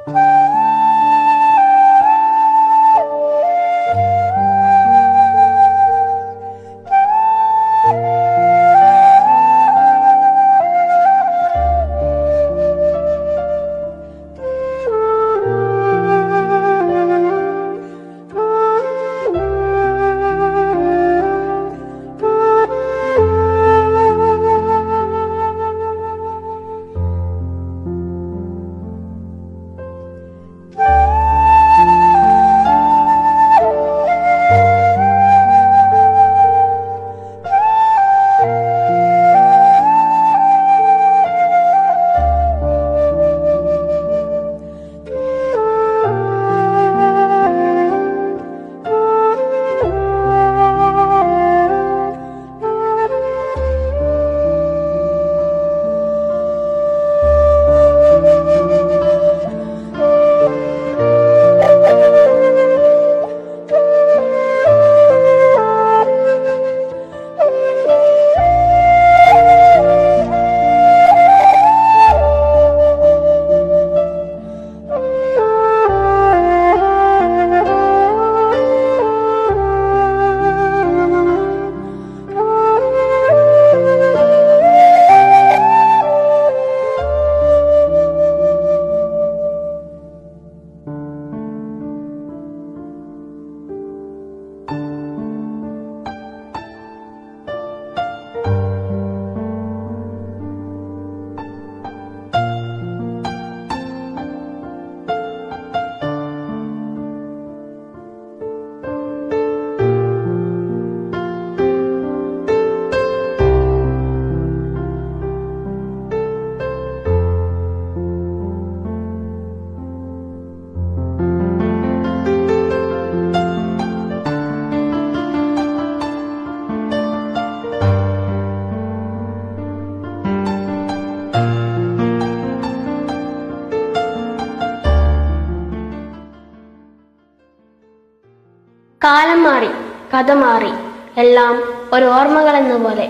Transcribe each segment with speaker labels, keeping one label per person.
Speaker 1: കാലം മാറി കഥ മാറി എല്ലാം ഒരു ഓർമ്മകൾ എന്ന പോലെ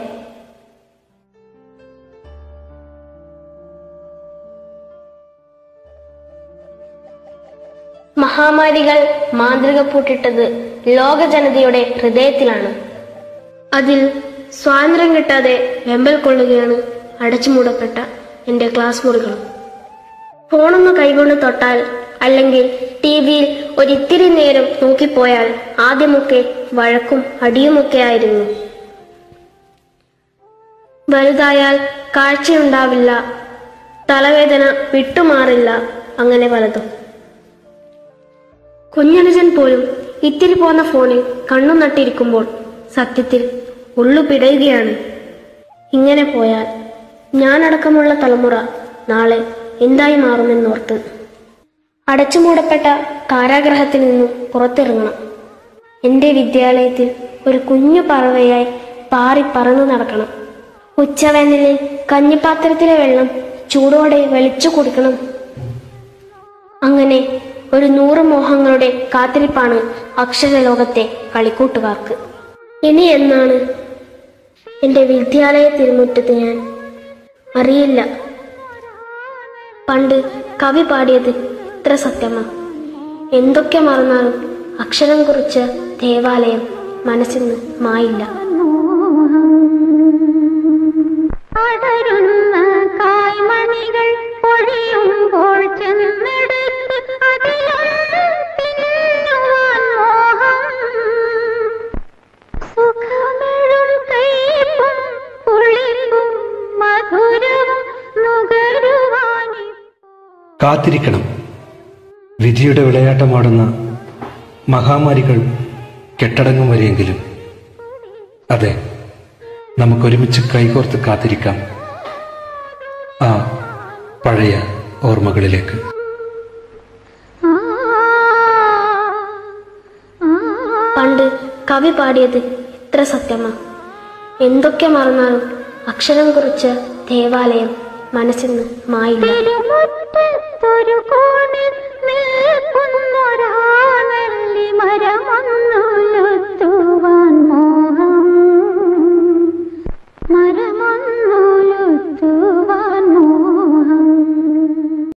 Speaker 1: മഹാമാരികൾ മാന്ത്രിക പൂട്ടിട്ടത് ലോക ജനതയുടെ ഹൃദയത്തിലാണ് അതിൽ സ്വാതന്ത്ര്യം കിട്ടാതെ വെമ്പൽ കൊള്ളുകയാണ് അടച്ചുമൂടപ്പെട്ട എൻ്റെ ക്ലാസ് മുറികൾ ഫോണൊന്ന് കൈകൊണ്ട് തൊട്ടാൽ അല്ലെങ്കിൽ ടി വിയിൽ ഒരിത്തിരി നേരം നോക്കിപ്പോയാൽ ആദ്യമൊക്കെ വഴക്കും അടിയുമൊക്കെ ആയിരുന്നു വലുതായാൽ കാഴ്ചയുണ്ടാവില്ല തലവേദന വിട്ടുമാറില്ല അങ്ങനെ പലതും കുഞ്ഞനുജൻ പോലും ഇത്തിരി പോന്ന ഫോണിൽ കണ്ണു നട്ടിരിക്കുമ്പോൾ സത്യത്തിൽ ഉള്ളു പിടയുകയാണ് ഇങ്ങനെ പോയാൽ ഞാനടക്കമുള്ള തലമുറ നാളെ എന്തായി മാറുമെന്നോർത്ത് അടച്ചുമൂടപ്പെട്ട കാരാഗ്രഹത്തിൽ നിന്നും പുറത്തിറങ്ങണം എൻ്റെ വിദ്യാലയത്തിൽ ഒരു കുഞ്ഞു പറവയായി പാറി പറന്നു നടക്കണം ഉച്ചവേനലിൽ കഞ്ഞിപ്പാത്രത്തിലെ വെള്ളം ചൂടോടെ വലിച്ചു കുടിക്കണം അങ്ങനെ ഒരു നൂറ് മോഹങ്ങളുടെ കാത്തിരിപ്പാണ് അക്ഷരലോകത്തെ കളിക്കൂട്ടുകാർക്ക് ഇനി എന്നാണ് എൻ്റെ വിദ്യാലയ തിരുമുറ്റത്ത് ഞാൻ അറിയില്ല പണ്ട് കവി പാടിയത് ഇത്ര സത്യമാ എന്തൊക്കെ മറന്നാലും അക്ഷരം കുറിച്ച ദേവാലയം മനസ്സിൽ നിന്ന് മായില്ല
Speaker 2: അടരുന്ന കായ്മണികൾ പൊഴിയുമ്പോൾ ചെന്നെടുത്ത് അതിലൊന്ന് തിന്നുവാൻ മോഹം സുഖമെഴും കൈപ്പും പുളിപ്പും മധുരവും നുകരുവാനി
Speaker 3: കാത്തിരിക്കണം വിധിയുടെ വിളയാട്ടമാടുന്ന മഹാമാരികൾ കെട്ടടങ്ങും വരെയെങ്കിലും അതെ നമുക്കൊരുമിച്ച് കൈകോർത്ത് കാത്തിരിക്കാം ആ പഴയ ഓർമ്മകളിലേക്ക്
Speaker 2: ആ ആ
Speaker 1: പണ്ട് കവി പാടിയത് ഇത്ര സത്യമാ എന്തൊക്കെ മറന്നാലും അക്ഷരം കുറിച്ച ദേവാലയം മനസ്സിൽ നിന്ന് മായില്ല
Speaker 2: തിരുമുറ്റത്തൊരു കോണിൽ